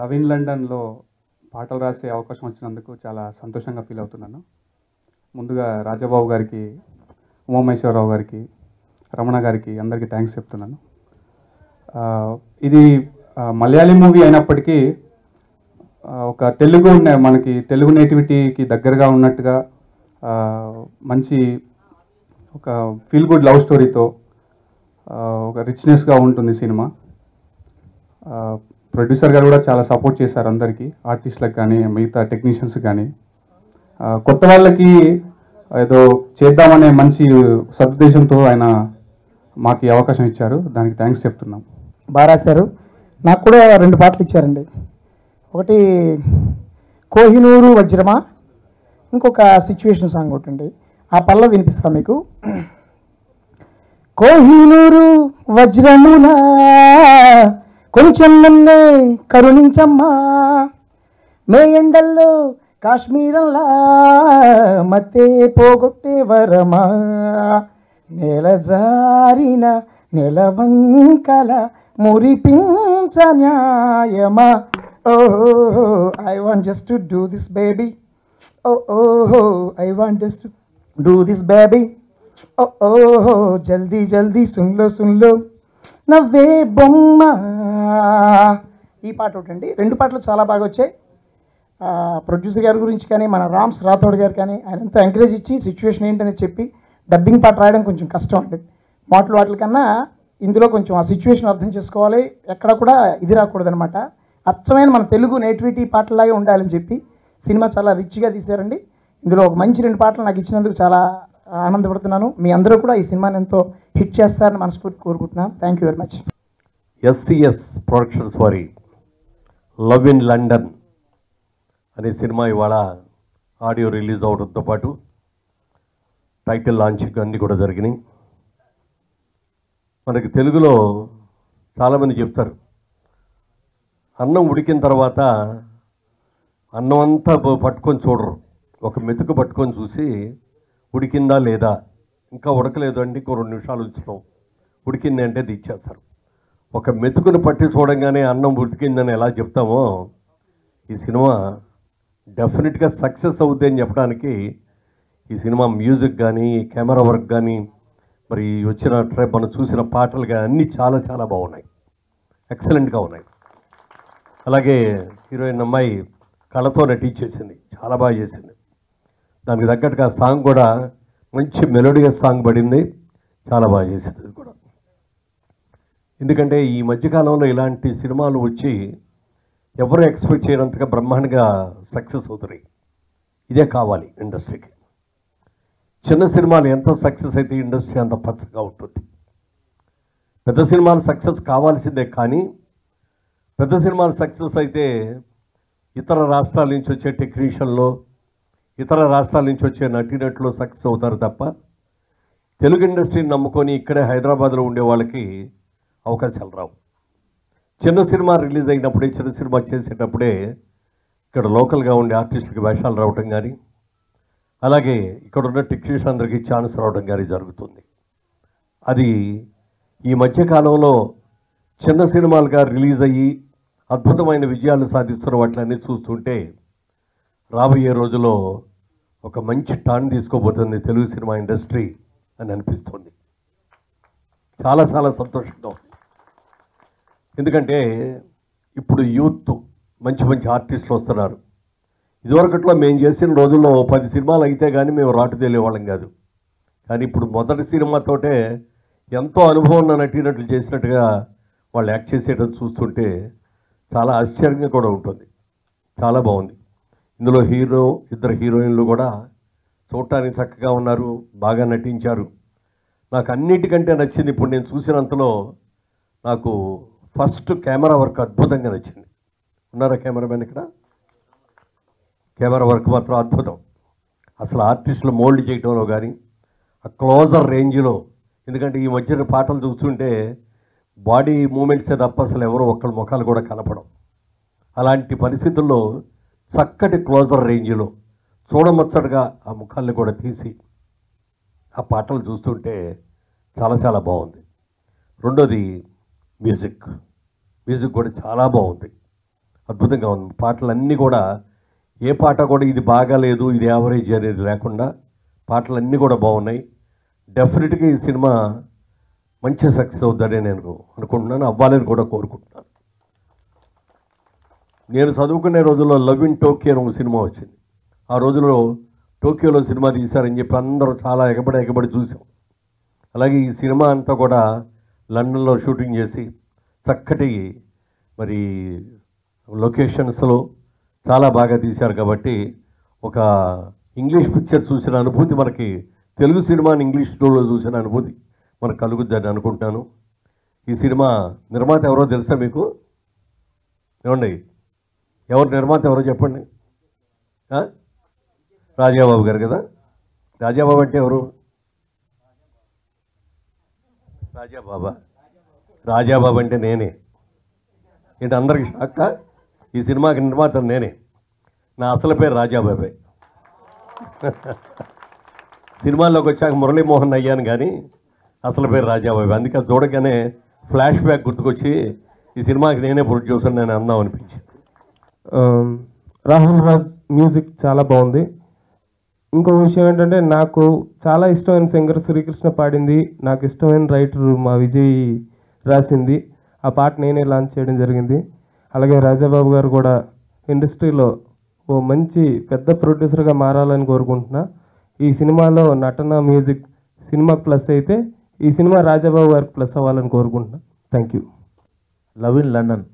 Love in లండన్లో పాటలు రాసే అవకాశం వచ్చినందుకు చాలా సంతోషంగా ఫీల్ అవుతున్నాను ముందుగా రాజాబాబు గారికి ఉమామహేశ్వరరావు గారికి రమణ గారికి అందరికీ థ్యాంక్స్ చెప్తున్నాను ఆ, ఇది ఆ, మలయాళీ మూవీ అయినప్పటికీ ఆ, ఒక తెలుగు నే- మనకి తెలుగు నేటివిటీకి దగ్గరగా ఉన్నట్టుగా ఆ, మంచి ఒక ఫీల్ గుడ్ లవ్ స్టోరీతో ఆ, ఒక రిచ్నెస్గా ఉంటుంది సినిమా ఆ, ప్రొడ్యూసర్ గారు కూడా చాలా సపోర్ట్ చేశారు అందరికీ ఆర్టిస్టులకు కానీ మిగతా టెక్నీషియన్స్ కానీ ఆ, కొత్త వాళ్ళకి ఏదో చేద్దామనే మంచి సదుద్దేశంతో ఆయన మాకు ఈ అవకాశం ఇచ్చారు దానికి థ్యాంక్స్ చెప్తున్నాం బాగా రాశారు నాకు కూడా రెండు పాటలు ఇచ్చారండి ఒకటి కోహినూరు వజ్రమా ఇంకొక సిచ్యువేషన్ సాంగ్ ఒకటి అండి ఆ పల్ల వినిపిస్తా మీకు కోహినూరు వజ్రములా కొంచెం నన్నే కరుణించమ్మా మే ఎండల్లో కాశ్మీరంలా మతే పోగొట్టే వరమా నెల జారిన నెలవంకల మురిపించ న్యాయమా ఓహో I want just to do this baby ఓహో I want just to do this baby ఓహో జల్దీ జల్దీ సున్లో సున్లో నవ్వే బొమ్మ ఈ పాట ఒకటండి రెండు పాటలు చాలా బాగా వచ్చాయి ఆ, ప్రొడ్యూసర్ గారి గురించి కానీ మన రామ్స్ రాథోడ్ గారు కానీ ఆయన ఎంతో ఎంకరేజ్ ఇచ్చి సిచ్యువేషన్ ఏంటని చెప్పి డబ్బింగ్ పాట రాయడం కొంచెం కష్టం అండి మాటలు వాటి కన్నా ఇందులో కొంచెం ఆ సిచ్యువేషన్ అర్థం చేసుకోవాలి ఎక్కడ కూడా ఇది రాకూడదు అనమాట అచ్చమైన మన తెలుగు నేటివిటీ పాటలాగే ఉండాలని చెప్పి సినిమా చాలా రిచ్గా తీశారండి ఇందులో ఒక మంచి రెండు పాటలు నాకు ఇచ్చినందుకు చాలా ఆనందపడుతున్నాను మీ అందరూ కూడా ఈ సినిమాని ఎంతో హిట్ చేస్తారని మనస్ఫూర్తి కోరుకుంటున్నాను thank you very much SCS productions వారి లవ్ ఇన్ లండన్ అనే సినిమా ఇవాళ ఆడియో రిలీజ్ అవడంతో పాటు టైటిల్ లాంచింగ్ అన్నీ కూడా జరిగినాయి మనకి తెలుగులో చాలామంది చెప్తారు అన్నం ఉడికిన తర్వాత అన్నం అంతా ప- పట్టుకొని చూడరు ఒక మెతుకు పట్టుకొని చూసి ఉడికిందా లేదా ఇంకా ఉడకలేదు అండి ఇంకో రెండు నిమిషాలు ఉంచడం ఉడికింది అంటే దిచ్చేస్తారు ఒక మెతుకుని పట్టి చూడంగానే అన్నం ఉడికిందని ఎలా చెప్తామో ఈ సినిమా డెఫినెట్గా సక్సెస్ అవుద్ది అని చెప్పడానికి ఈ సినిమా మ్యూజిక్ కానీ కెమెరా వర్క్ కానీ మరి వచ్చిన ట్రై మనం చూసిన పాటలు కానీ అన్నీ చాలా చాలా బాగున్నాయి ఎక్సలెంట్గా ఉన్నాయి అలాగే హీరోయిన్ అమ్మాయి కళతో నటించేసింది చాలా బాగా చేసింది దానికి తగ్గట్టుగా సాంగ్ కూడా మంచి మెలోడియస్ సాంగ్ పడింది చాలా బాగా చేసింది అది కూడా ఎందుకంటే ఈ మధ్యకాలంలో ఇలాంటి సినిమాలు వచ్చి ఎవరు ఎక్స్పెక్ట్ చేయనంతగా బ్రహ్మాండంగా సక్సెస్ అవుతున్నాయి ఇదే కావాలి ఇండస్ట్రీకి చిన్న సినిమాలు ఎంత సక్సెస్ అయితే ఇండస్ట్రీ అంత పచ్చగా ఉంటుంది పెద్ద సినిమాలు సక్సెస్ కావాల్సిందే కానీ పెద్ద సినిమాలు సక్సెస్ అయితే ఇతర రాష్ట్రాల నుంచి వచ్చే టెక్నీషియన్లో ఇతర రాష్ట్రాల నుంచి వచ్చే నటీనటులు సక్సెస్ అవుతారు తప్ప తెలుగు ఇండస్ట్రీని నమ్ముకొని ఇక్కడే హైదరాబాద్లో ఉండే వాళ్ళకి అవకాశాలు రావు చిన్న సినిమా రిలీజ్ అయినప్పుడే చిన్న సినిమా చేసేటప్పుడే ఇక్కడ లోకల్గా ఉండే ఆర్టిస్టులకి వేషాలు రావటం కానీ అలాగే ఇక్కడ ఉన్న టెక్నీషియన్ అందరికీ ఛాన్స్ రావడం కానీ జరుగుతుంది అది ఈ మధ్యకాలంలో చిన్న సినిమాలుగా రిలీజ్ అయ్యి అద్భుతమైన విజయాలు సాధిస్తున్న వాటిలన్నీ చూస్తుంటే రాబోయే రోజుల్లో ఒక మంచి టర్న్ తీసుకోబోతుంది తెలుగు సినిమా ఇండస్ట్రీ అని అనిపిస్తుంది చాలా చాలా సంతోషంగా ఉంది ఎందుకంటే ఇప్పుడు యూత్ మంచి మంచి ఆర్టిస్టులు వస్తున్నారు ఇదివరకట్లో మేము చేసిన రోజుల్లో ఓ పది సినిమాలు అయితే కానీ మేము రాటు తెలియవాళ్ళం కాదు కానీ ఇప్పుడు మొదటి సినిమాతోటే ఎంతో అనుభవం ఉన్న నటీనటులు చేసినట్టుగా వాళ్ళు యాక్ట్ చేసేటం చూస్తుంటే చాలా ఆశ్చర్యంగా కూడా ఉంటుంది చాలా బాగుంది ఇందులో హీరో ఇద్దరు హీరోయిన్లు కూడా చూడటానికి చక్కగా ఉన్నారు బాగా నటించారు నాకు అన్నిటికంటే నచ్చింది ఇప్పుడు నేను చూసినంతలో నాకు ఫస్ట్ కెమెరా వర్క్ అద్భుతంగా నచ్చింది ఉన్నారా కెమెరామెన్ ఇక్కడ కెమెరా వర్క్ మాత్రం అద్భుతం అసలు ఆర్టిస్టులు మోల్డ్ చేయటంలో కానీ ఆ క్లోజర్ రేంజ్లో ఎందుకంటే ఈ మధ్యన పాటలు చూస్తుంటే బాడీ మూమెంట్సే తప్ప అసలు ఎవరు ఒక్కళ్ళ ముఖాలు కూడా కనపడం అలాంటి పరిస్థితుల్లో చక్కటి క్లోజర్ రేంజ్లో చూడముచ్చటగా ఆ ముఖాన్ని కూడా తీసి ఆ పాటలు చూస్తుంటే చాలా చాలా బాగుంది రెండోది మ్యూజిక్ మ్యూజిక్ కూడా చాలా బాగుంది అద్భుతంగా ఉంది పాటలన్నీ కూడా ఏ పాట కూడా ఇది బాగాలేదు ఇది యావరేజ్ అనేది లేకుండా పాటలన్నీ కూడా బాగున్నాయి డెఫినెట్గా ఈ సినిమా మంచి సక్సెస్ అవుతుందని నేను అనుకుంటున్నాను అవ్వాలని కూడా కోరుకుంటున్నాను నేను చదువుకునే రోజుల్లో లవ్ ఇన్ టోక్యో అని ఒక సినిమా వచ్చింది ఆ రోజుల్లో టోక్యోలో సినిమా తీశారని చెప్పి అందరూ చాలా ఎగబడి ఎగబడి చూసాం అలాగే ఈ సినిమా అంతా కూడా లండన్లో షూటింగ్ చేసి చక్కటి మరి లొకేషన్స్లో చాలా బాగా తీశారు కాబట్టి ఒక ఇంగ్లీష్ పిక్చర్ చూసిన అనుభూతి మనకి తెలుగు సినిమాని ఇంగ్లీష్ స్టోర్లో చూసిన అనుభూతి మనకు కలుగుద్దని అనుకుంటాను ఈ సినిమా నిర్మాత ఎవరో తెలుసా మీకు ఏమండి ఎవరు నిర్మాత ఎవరో చెప్పండి ఆ? రాజాబాబు గారు కదా రాజాబాబు అంటే ఎవరు రాజాబాబా రాజాబాబు అంటే నేనే ఏంటి అందరికి షాక్క ఈ సినిమాకి నిర్మాత నేనే నా అసలు పేరు రాజాబాబే సినిమాల్లోకి వచ్చాక మురళీమోహన్ అయ్యాను కానీ అసలు పేరు రాజాబాబు అందుకే అది చూడగానే ఫ్లాష్ బ్యాక్ గుర్తుకొచ్చి ఈ సినిమాకి నేనే ప్రొడ్యూసర్ నేను అందాం అనిపించింది ఆమ్, రాహుల్ రాజ్ మ్యూజిక్ చాలా బాగుంది ఇంకో విషయం ఏంటంటే నాకు చాలా ఇష్టమైన సింగర్ శ్రీకృష్ణ పాడింది నాకు ఇష్టమైన రైటర్ మా విజయ్ రాసింది ఆ పాట నేనే లాంచ్ చేయడం జరిగింది అలాగే రాజాబాబు గారు కూడా ఇండస్ట్రీలో ఓ మంచి పెద్ద ప్రొడ్యూసర్గా మారాలని కోరుకుంటున్నా ఈ సినిమాలో నటన మ్యూజిక్ సినిమా ప్లస్ అయితే ఈ సినిమా రాజాబాబు గారికి ప్లస్ అవ్వాలని కోరుకుంటున్నా thank you love in London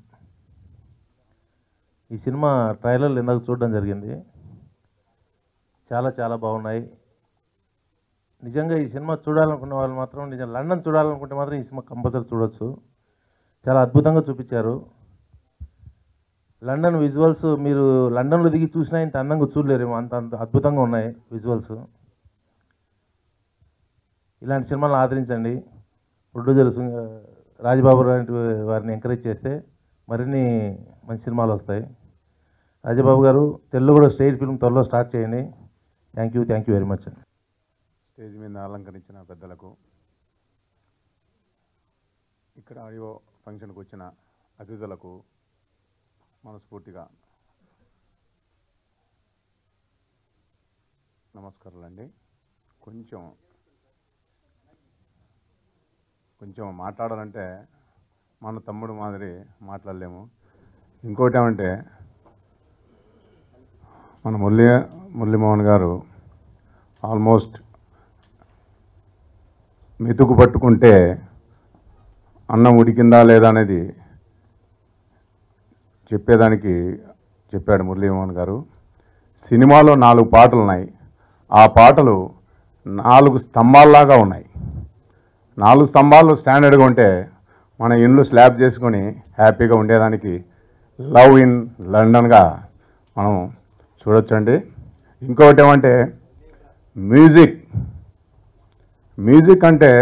ఈ సినిమా ట్రైలర్లు ఇందాక చూడడం జరిగింది చాలా చాలా బాగున్నాయి నిజంగా ఈ సినిమా చూడాలనుకున్న వాళ్ళు మాత్రం నిజం లండన్ చూడాలనుకుంటే మాత్రం ఈ సినిమా కంపల్సరీ చూడొచ్చు చాలా అద్భుతంగా చూపించారు లండన్ విజువల్స్ మీరు లండన్లో దిగి చూసినా ఇంత అందంగా చూడలేరేమో అంత అంత అద్భుతంగా ఉన్నాయి విజువల్స్ ఇలాంటి సినిమాలను ఆదరించండి ప్రొడ్యూసర్ రాజబాబు లాంటి వారిని ఎంకరేజ్ చేస్తే మరిన్ని మంచి సినిమాలు వస్తాయి రాజబాబు గారు తెలుగు కూడా స్టేజ్ ఫిల్మ్ త్వరలో స్టార్ట్ చేయండి thank you thank you very much అండి స్టేజ్ మీద అలంకరించిన పెద్దలకు ఇక్కడ ఆడియో ఫంక్షన్కి వచ్చిన అతిథులకు మనస్ఫూర్తిగా నమస్కారాలండి కొంచెం కొంచెం మాట్లాడాలంటే మన తమ్ముడు మాదిరి మాట్లాడలేము ఇంకోటి ఏమంటే మన మురళీ మురళీమోహన్ గారు ఆల్మోస్ట్ మెతుకు పట్టుకుంటే అన్నం ఉడికిందా లేదా అనేది చెప్పేదానికి చెప్పాడు మురళీమోహన్ గారు సినిమాలో నాలుగు పాటలు ఉన్నాయి ఆ పాటలు నాలుగు స్తంభాల్లాగా ఉన్నాయి నాలుగు స్తంభాలు స్టాండర్డ్గా ఉంటే మన ఇండ్లు స్లాబ్ చేసుకొని హ్యాపీగా ఉండేదానికి లవ్ ఇన్ లండన్గా మనం చూడొచ్చండి ఇంకొకటి ఏమంటే మ్యూజిక్ మ్యూజిక్ అంటే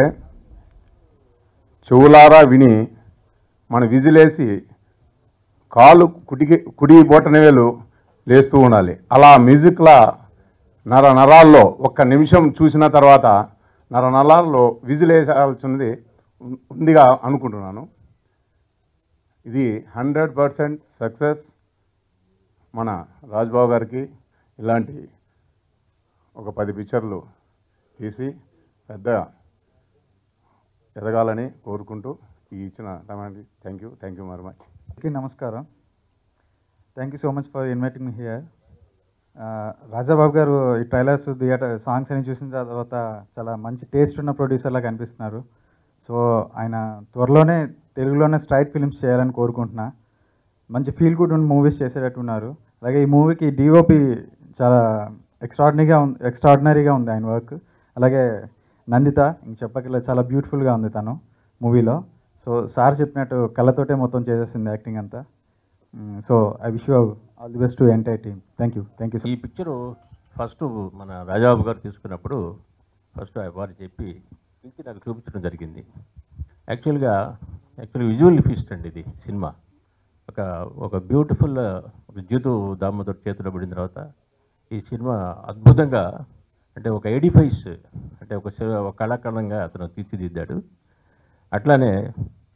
చెవులారా విని మన విజిలేసి కాలు కుటికి కుడి బొటనవేలు లేస్తూ ఉండాలి అలా మ్యూజిక్లా నర నరాల్లో ఒక్క నిమిషం చూసిన తర్వాత నర నరాల్లో విజిలేసాల్సినది ఉం- ఉందిగా అనుకుంటున్నాను ఇది హండ్రెడ్ పర్సెంట్ సక్సెస్ మన రాజ్బాబు గారికి ఇలాంటి ఒక పది పిక్చర్లు తీసి పెద్ద ఎదగాలని కోరుకుంటూ ఈ ఇచ్చిన టమాకి thank you thank you very much అందరికీ నమస్కారం thank you so much for inviting me here Rajababu గారు ఈ ట్రైలర్స్ థియేటర్ సాంగ్స్ అని చూసిన తర్వాత చాలా మంచి టేస్ట్ ఉన్న ప్రొడ్యూసర్లా కనిపిస్తున్నారు సో ఆయన త్వరలోనే తెలుగులోనే స్ట్రైట్ ఫిల్మ్స్ చేయాలని కోరుకుంటున్నా మంచి ఫీల్ గుడ్ ఉన్న మూవీస్ చేసేటట్టు ఉన్నారు అలాగే ఈ మూవీకి డిఓపి చాలా ఎక్స్ట్రాడినరీగా ఉంది ఎక్స్ట్రాడినరీగా ఉంది ఆయన వర్క్ అలాగే నందిత ఇంక చెప్పకలే చాలా బ్యూటిఫుల్గా ఉంది తను మూవీలో సో సార్ చెప్పినట్టు కళ్ళతోటే మొత్తం చేసేసింది యాక్టింగ్ అంతా so I wish you all the best to entire team thank you thank you ఈ పిక్చరు ఫస్ట్ మన రాజాబాబు గారు తీసుకున్నప్పుడు ఫస్ట్ వారు చెప్పి పిలిచి నాకు చూపించడం జరిగింది యాక్చువల్గా యాక్చువల్లీ విజువల్ ఫీస్ట్ అండి ఇది సినిమా ఒక ఒక బ్యూటిఫుల్ ఒక జ్యూతు దామోదర్ చేతిలో పడిన తర్వాత ఈ సినిమా అద్భుతంగా అంటే ఒక ఎడిఫైస్ అంటే ఒక శివ- ఒక కళాకళంగా అతను తీర్చిదిద్దాడు అట్లానే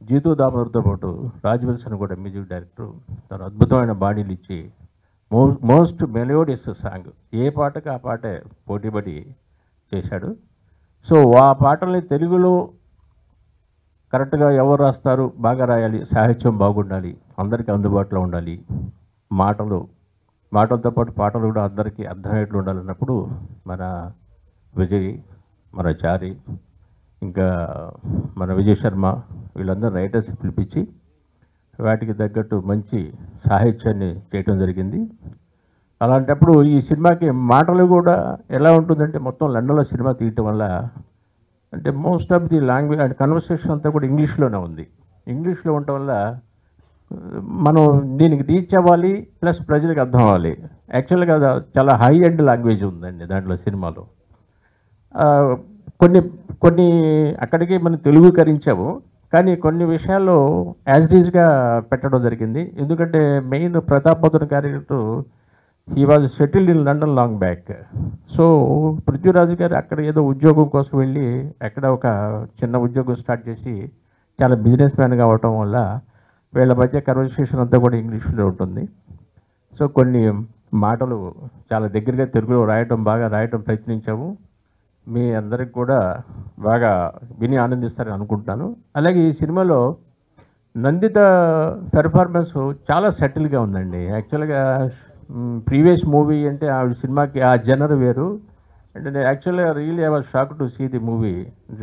జీతు దామోదర్తో పాటు రాజవల్సన్ కూడా మ్యూజిక్ డైరెక్టర్ తను అద్భుతమైన బాడీలు ఇచ్చి మో మోస్ట్ మెలోడియస్ సాంగ్ ఏ పాటకి ఆ పాటే పోటీపడి చేశాడు సో ఆ పాటల్ని తెలుగులో కరెక్ట్గా ఎవరు రాస్తారు బాగా రాయాలి సాహిత్యం బాగుండాలి అందరికీ అందుబాటులో ఉండాలి మాటలు మాటలతో పాటు పాటలు కూడా అందరికీ అర్థమయ్యేట్లు ఉండాలన్నప్పుడు మన విజయ్ మన చారి ఇంకా మన విజయ్ శర్మ వీళ్ళందరూ రైటర్స్ పిలిపించి వాటికి తగ్గట్టు మంచి సాహిత్యాన్ని చేయటం జరిగింది అలాంటప్పుడు ఈ సినిమాకి మాటలు కూడా ఎలా ఉంటుందంటే మొత్తం లండన్లో సినిమా తీయటం వల్ల అంటే most of the language and conversation అంతా కూడా ఇంగ్లీష్లోనే ఉంది ఇంగ్లీష్లో ఉండటం వల్ల ఆ, మనం దీనికి రీచ్ అవ్వాలి ప్లస్ ప్రజలకు అర్థం అవ్వాలి యాక్చువల్గా అది చాలా హై ఎండ్ లాంగ్వేజ్ ఉందండి దాంట్లో సినిమాలో ఆ, కొన్ని కొన్ని అక్కడికి మనం తెలుగుకరించాము కానీ కొన్ని విషయాల్లో యాజ్ ఈజ్గా పెట్టడం జరిగింది ఎందుకంటే main Pratap Pothen character he was settled in London long back so Prithviraj గారు అక్కడ ఏదో ఉద్యోగం కోసం వెళ్ళి అక్కడ ఒక చిన్న ఉద్యోగం స్టార్ట్ చేసి చాలా బిజినెస్ మ్యాన్గా అవటం వల్ల వీళ్ళ మధ్య కన్వర్సేషన్ అంతా కూడా ఇంగ్లీష్లో ఉంటుంది సో కొన్ని మాటలు చాలా దగ్గరగా తెలుగులో రాయటం బాగా రాయటం ప్రయత్నించాము మీ అందరికి కూడా బాగా విని ఆనందిస్తారని అనుకుంటున్నాను అలాగే ఈ సినిమాలో నందిత పెర్ఫార్మెన్స్ చాలా సెటిల్గా ఉందండి యాక్చువల్గా ప్రీవియస్ మూవీ అంటే ఆ సినిమాకి ఆ జనర్ వేరు అండ్ నేను యాక్చువల్గా really I was shock to see the movie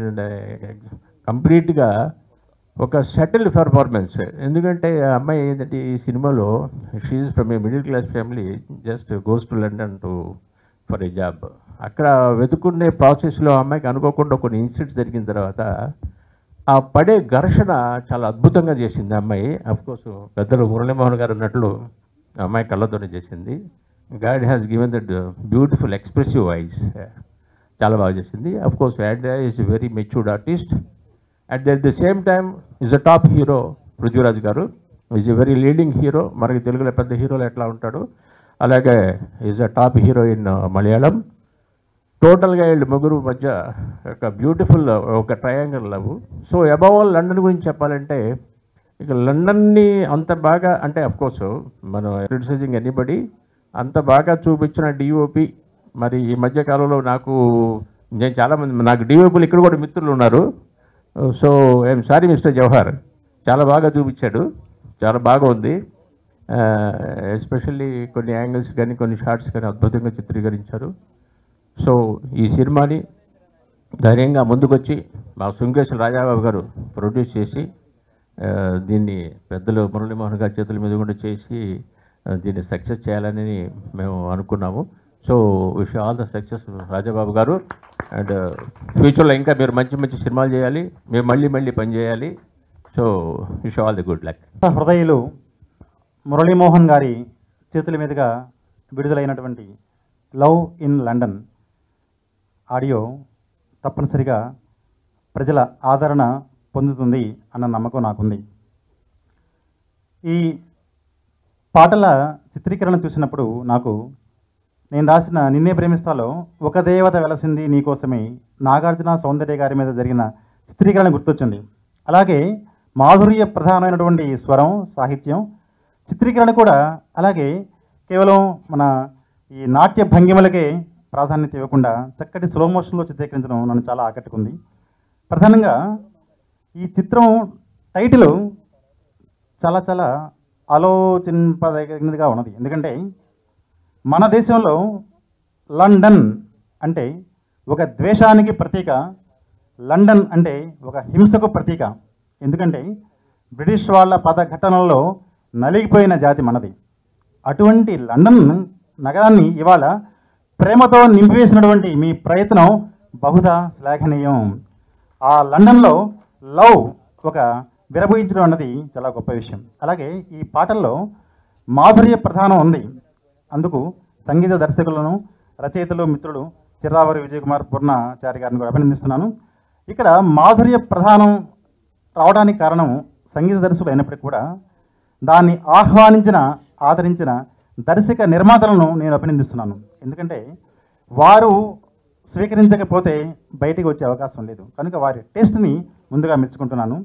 కంప్లీట్గా ఒక సెటిల్ పెర్ఫార్మెన్స్ ఎందుకంటే ఆ అమ్మాయి ఏంటంటే ఈ సినిమాలో she from a middle class family just goes to London to for a job అక్కడ వెతుకునే ప్రాసెస్లో ఆ అమ్మాయికి అనుకోకుండా కొన్ని ఇన్సిడెంట్స్ జరిగిన తర్వాత ఆ పడే ఘర్షణ చాలా అద్భుతంగా చేసింది ఆ అమ్మాయి కోర్స్ పెద్దలు మురళీమోహన్ గారు అన్నట్లు ఆ అమ్మాయి కళ్ళతోనే చేసింది god has given that beautiful expressive voice చాలా బాగా చేసింది of course Andrea is very matured artist at the the same time is a top hero Prithviraj గారు is a very leading hero మనకి తెలుగులో పెద్ద హీరోలు ఎట్లా ఉంటాడు అలాగే is a top hero in Malayalam టోటల్గా వీళ్ళు ముగ్గురు మధ్య ఒక బ్యూటిఫుల్ ఒక triangle love so above all London గురించి చెప్పాలంటే ఇక లండన్ని అంత బాగా అంటే కోర్స్ మనం క్రిటిసైజింగ్ ఎనీబడి అంత బాగా చూపించిన డిఓపి మరి ఈ మధ్య కాలంలో నాకు నేను చాలామంది నాకు డిఓపీలు ఇక్కడ కూడా మిత్రులు ఉన్నారు so I'm sorry mister Jawahar చాలా బాగా చూపించాడు చాలా బాగా ఉంది ఎస్పెషల్లీ కొన్ని యాంగిల్స్ కానీ కొన్ని షార్ట్స్ కానీ అద్భుతంగా చిత్రీకరించారు సో ఈ సినిమాని ధైర్యంగా ముందుకొచ్చి మా శృంగేశ్వర రాజాబాబు గారు ప్రొడ్యూస్ చేసి ఆ, దీన్ని పెద్దలు మురళీమోహన్ గారి చేతుల మీద కూడా చేసి ఆ, దీన్ని సక్సెస్ చేయాలని మేము అనుకున్నాము so wish all the success Rajababu గారు అండ్ ఫ్యూచర్లో ఇంకా మీరు మంచి మంచి సినిమాలు చేయాలి మేము మళ్ళీ మళ్ళీ పని చేయాలి so wish all the good luck హృదయులు మురళీమోహన్ గారి చేతుల మీదుగా విడుదలైనటువంటి లవ్ ఇన్ లండన్ ఆడియో తప్పనిసరిగా ప్రజల ఆదరణ పొందుతుంది అన్న నమ్మకం నాకుంది ఈ పాటల చిత్రీకరణ చూసినప్పుడు నాకు నేను రాసిన నిన్నే ప్రేమిస్తాలో ఒక దేవత వెలసింది నీకోసమే నాగార్జున సౌందర్య గారి మీద జరిగిన చిత్రీకరణ గుర్తొచ్చింది అలాగే మాధుర్య ప్రధానమైనటువంటి స్వరం సాహిత్యం చిత్రీకరణ కూడా అలాగే కేవలం మన ఈ నాట్య భంగిమలకే ప్రాధాన్యత ఇవ్వకుండా చక్కటి స్లో మోషన్లో చిత్రీకరించడం నన్ను చాలా ఆకట్టుకుంది ప్రధానంగా ఈ చిత్రం టైటిల్ చాలా చాలా ఆలోచింపదగినదిగా ఉన్నది ఎందుకంటే మన దేశంలో లండన్ అంటే ఒక ద్వేషానికి ప్రతీక లండన్ అంటే ఒక హింసకు ప్రతీక ఎందుకంటే బ్రిటిష్ వాళ్ళ పద ఘటనల్లో నలిగిపోయిన జాతి మనది అటువంటి లండన్ నగరాన్ని ఇవాళ ప్రేమతో నింపివేసినటువంటి మీ ప్రయత్నం బహుదా శ్లాఘనీయం ఆ లండన్లో లవ్ ఒక విరబోయించడం అన్నది చాలా గొప్ప విషయం అలాగే ఈ పాటల్లో మాధుర్య ప్రధానం ఉంది అందుకు సంగీత దర్శకులను రచయితలు మిత్రులు చిర్రావరి విజయకుమార్ పూర్ణాచారి గారిని కూడా అభినందిస్తున్నాను ఇక్కడ మాధుర్య ప్రధానం రావడానికి కారణం సంగీత దర్శకులు అయినప్పటికీ కూడా దాన్ని ఆహ్వానించిన ఆదరించిన దర్శక నిర్మాతలను నేను అభినందిస్తున్నాను ఎందుకంటే వారు స్వీకరించకపోతే బయటికి వచ్చే అవకాశం లేదు కనుక వారి టేస్ట్ని ముందుగా మెచ్చుకుంటున్నాను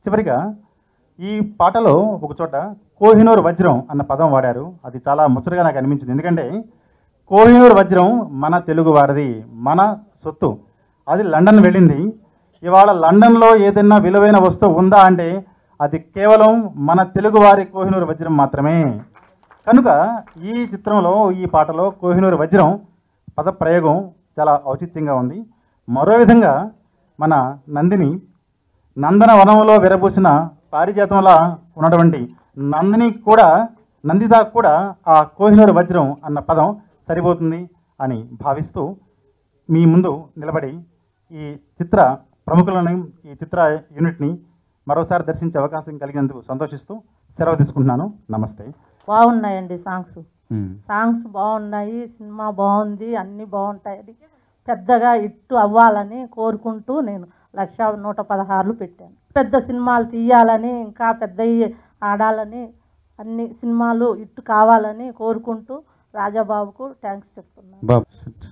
చివరిగా ఈ పాటలో ఒక చోట కోహినూర్ వజ్రం అన్న పదం వాడారు అది చాలా ముచ్చటగా నాకు అనిపించింది ఎందుకంటే కోహినూర్ వజ్రం మన తెలుగు వారిది మన సొత్తు అది లండన్ వెళ్ళింది ఇవాళ లండన్లో ఏదైనా విలువైన వస్తువు ఉందా అంటే అది కేవలం మన తెలుగువారి కోహినూర్ వజ్రం మాత్రమే కనుక ఈ చిత్రంలో ఈ పాటలో కోహినూర్ వజ్రం పద ప్రయోగం చాలా ఔచిత్యంగా ఉంది మరో విధంగా మన నందిని నందనవనంలో విరబూసిన పారిజాతంలా ఉన్నటువంటి నందిని కూడా నందిత కూడా ఆ కోహినూర్ వజ్రం అన్న పదం సరిపోతుంది అని భావిస్తూ మీ ముందు నిలబడి ఈ చిత్ర ప్రముఖులని ఈ చిత్ర యూనిట్ని మరోసారి దర్శించే అవకాశం కలిగినందుకు సంతోషిస్తూ సెలవు తీసుకుంటున్నాను నమస్తే బాగున్నాయండి సాంగ్స్ సాంగ్స్ బాగున్నాయి సినిమా బాగుంది అన్నీ బాగుంటాయి పెద్దగా ఇట్టు అవ్వాలని కోరుకుంటూ నేను లక్ష నూట పదహారులు పెట్టాను పెద్ద సినిమాలు తీయాలని ఇంకా పెద్దవి ఆడాలని అన్ని సినిమాలు ఇట్టు కావాలని కోరుకుంటూ రాజాబాబుకు థ్యాంక్స్ చెప్తున్నాను బాబు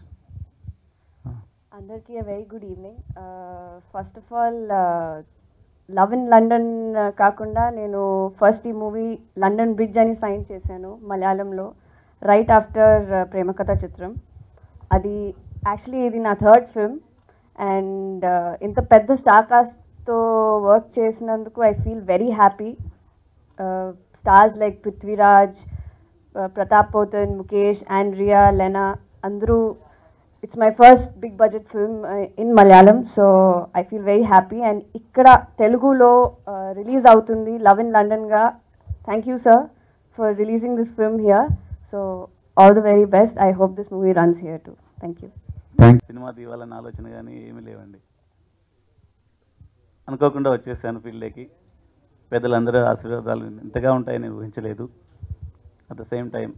అందరికీ very good evening first of all love in London కాకుండా నేను ఫస్ట్ ఈ మూవీ లండన్ బ్రిడ్జ్ అని సైన్ చేశాను మలయాళంలో రైట్ ఆఫ్టర్ ప్రేమకథ చిత్రం అది యాక్చువల్లీ ఇది నా థర్డ్ ఫిల్మ్ అండ్ ఇంత పెద్ద స్టార్ కాస్ట్తో వర్క్ చేసినందుకు I feel very happy stars like Prithviraj Pratap Pothen Mukesh Andrea Lena అందరూ it's my first big budget film in Malayalam so I feel very happy and ఇక్కడ తెలుగులో రిలీజ్ అవుతుంది లవ్ ఇన్ లండన్గా thank you sir for releasing this film here so all the very best I hope this movie runs here to thank you cinema తీయాలన్న ఆలోచన కానీ ఏమీ లేవండి అనుకోకుండా వచ్చేసాను ఫీల్డ్లోకి పెద్దలందరూ ఆశీర్వాదాలు ఇంతగా ఉంటాయని ఊహించలేదు at the same time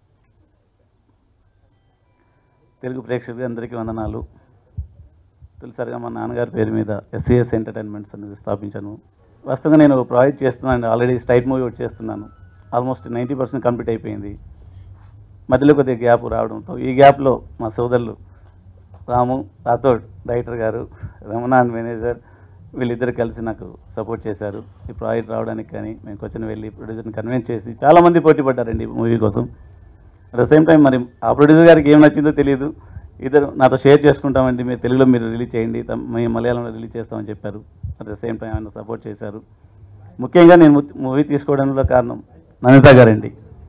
Telugu ప్రేక్షకులు అందరికీ వందనాలు తొలిసారిగా మా నాన్నగారి పేరు మీద ఎస్సీఎస్ ఎంటర్టైన్మెంట్స్ అనేది స్థాపించాను వాస్తవంగా నేను ఒక ప్రాజెక్ట్ చేస్తున్నాను ఆల్రెడీ స్టైట్ మూవీ ఒకటి చేస్తున్నాను ఆల్మోస్ట్ నైంటీ పర్సెంట్ కంప్లీట్ అయిపోయింది మధ్యలో కొద్దిగా గ్యాప్ రావడంతో ఈ గ్యాప్లో మా సోదరులు రాము రాథోడ్ డైరెక్టర్ గారు రమణ అండ్ మేనేజర్ వీళ్ళిద్దరు కలిసి నాకు సపోర్ట్ చేశారు ఈ ప్రాజెక్ట్ రావడానికి కానీ మేము కొంచెం వెళ్ళి ప్రొడ్యూసర్ని కన్విన్స్ చేసి చాలామంది పోటీ పడ్డారండి ఈ మూవీ కోసం అట్ ద సేమ్ టైం మరి ఆ ప్రొడ్యూసర్ గారికి ఏం నచ్చిందో తెలియదు ఇద్దరు నాతో షేర్ చేసుకుంటామండి మీరు తెలుగులో మీరు రిలీజ్ చేయండి తమ్- మేము మలయాళంలో రిలీజ్ చేస్తామని చెప్పారు అట్ ద సేమ్ టైం ఆయన సపోర్ట్ చేశారు ముఖ్యంగా నేను మూవీ తీసుకోవడంలో కారణం నమిత గారండి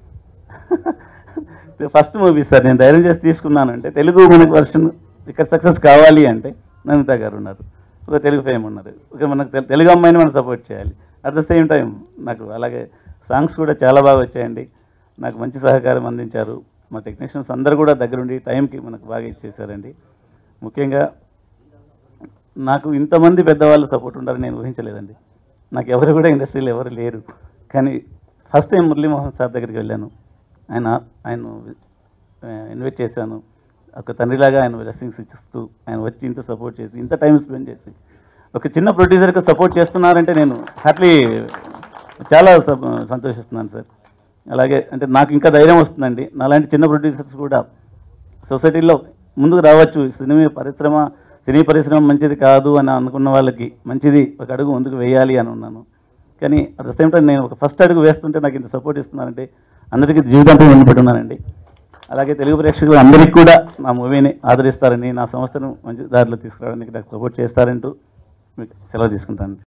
ఫస్ట్ మూవీ సార్ నేను ధైర్యం చేసి తీసుకున్నాను అంటే తెలుగు మనకు వర్షన్ ఇక్కడ సక్సెస్ కావాలి అంటే నమిత గారు ఉన్నారు ఒక తెలుగు ఫేమ్ ఉన్నారు ఒక మనకు తెలు- తెలుగు అమ్మాయిని మనం సపోర్ట్ చేయాలి అట్ ద సేమ్ టైం నాకు అలాగే సాంగ్స్ కూడా చాలా బాగా వచ్చాయండి నాకు మంచి సహకారం అందించారు మా టెక్నీషియన్స్ అందరూ కూడా దగ్గరుండి టైంకి మనకు బాగా ఇచ్చేసారండి ముఖ్యంగా నాకు ఇంతమంది పెద్దవాళ్ళు సపోర్ట్ ఉండాలని నేను ఊహించలేదండి నాకు ఎవరు కూడా ఇండస్ట్రీలో ఎవరు లేరు కానీ ఫస్ట్ టైం మురళీమోహన్ సార్ దగ్గరికి వెళ్ళాను ఆయన ఆయన ఇన్వైట్ చేశాను ఒక తండ్రిలాగా ఆయన బ్లెస్సింగ్స్ ఇచ్చిస్తూ ఆయన వచ్చి ఇంత సపోర్ట్ చేసి ఇంత టైం స్పెండ్ చేసి ఒక చిన్న ప్రొడ్యూసర్కి సపోర్ట్ చేస్తున్నారంటే నేను హ్యాపీ చాలా స- సంతోషిస్తున్నాను సార్ అలాగే అంటే నాకు ఇంకా ధైర్యం వస్తుందండి నాలాంటి చిన్న ప్రొడ్యూసర్స్ కూడా సొసైటీలో ముందుకు రావచ్చు సినిమా పరిశ్రమ సినీ పరిశ్రమ మంచిది కాదు అని అనుకున్న వాళ్ళకి మంచిది ఒక అడుగు ముందుకు వేయాలి అని ఉన్నాను కానీ అట్ ద సేమ్ టైం నేను ఒక ఫస్ట్ అడుగు వేస్తుంటే నాకు ఇంత సపోర్ట్ ఇస్తున్నానంటే అందరికీ జీవితాంతం నిలబడి ఉన్నానండి అలాగే తెలుగు ప్రేక్షకులు అందరికీ కూడా నా మూవీని ఆదరిస్తారని నా సంస్థను మంచి దారిలో తీసుకురావడానికి నాకు సపోర్ట్ చేస్తారంటూ మీకు సెలవు తీసుకుంటాను